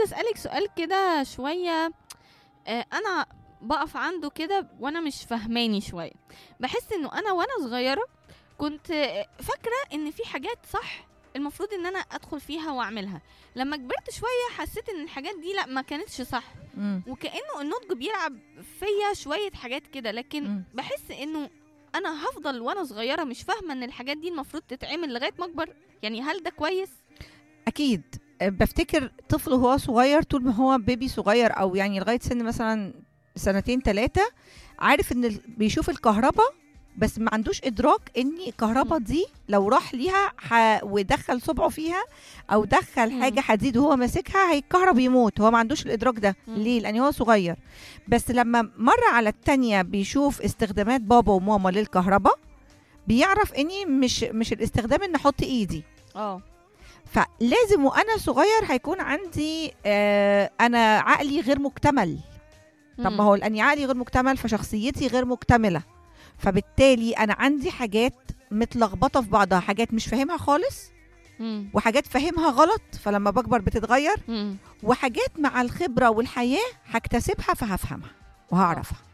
عايزه اسالك سؤال كده شويه آه، انا بقف عنده كده وانا مش فهماني شويه بحس انه انا وانا صغيره كنت آه، فاكره ان في حاجات صح المفروض ان انا ادخل فيها واعملها لما كبرت شويه حسيت ان الحاجات دي لا ما كانتش صح مم. وكانه النضج بيلعب فيا شويه حاجات كده لكن مم. بحس انه انا هفضل وانا صغيره مش فاهمه ان الحاجات دي المفروض تتعمل لغايه ما اكبر يعني هل ده كويس اكيد أه، بفتكر طفل وهو صغير طول ما هو بيبي صغير او يعني لغايه سن مثلا سنتين ثلاثه عارف ان ال- بيشوف الكهرباء بس ما عندوش ادراك ان الكهرباء مم. دي لو راح ليها ح... ودخل صبعه فيها او دخل مم. حاجه حديد وهو ماسكها هيتكهرب يموت هو ما عندوش الادراك ده مم. ليه لان هو صغير بس لما مره على التانية بيشوف استخدامات بابا وماما للكهرباء بيعرف اني مش مش الاستخدام ان احط ايدي اه فلازم وانا صغير هيكون عندي آه انا عقلي غير مكتمل طب ما هو لاني عقلي غير مكتمل فشخصيتي غير مكتمله فبالتالي انا عندي حاجات متلخبطه في بعضها حاجات مش فاهمها خالص مم. وحاجات فاهمها غلط فلما بكبر بتتغير مم. وحاجات مع الخبره والحياه هكتسبها فهفهمها وهعرفها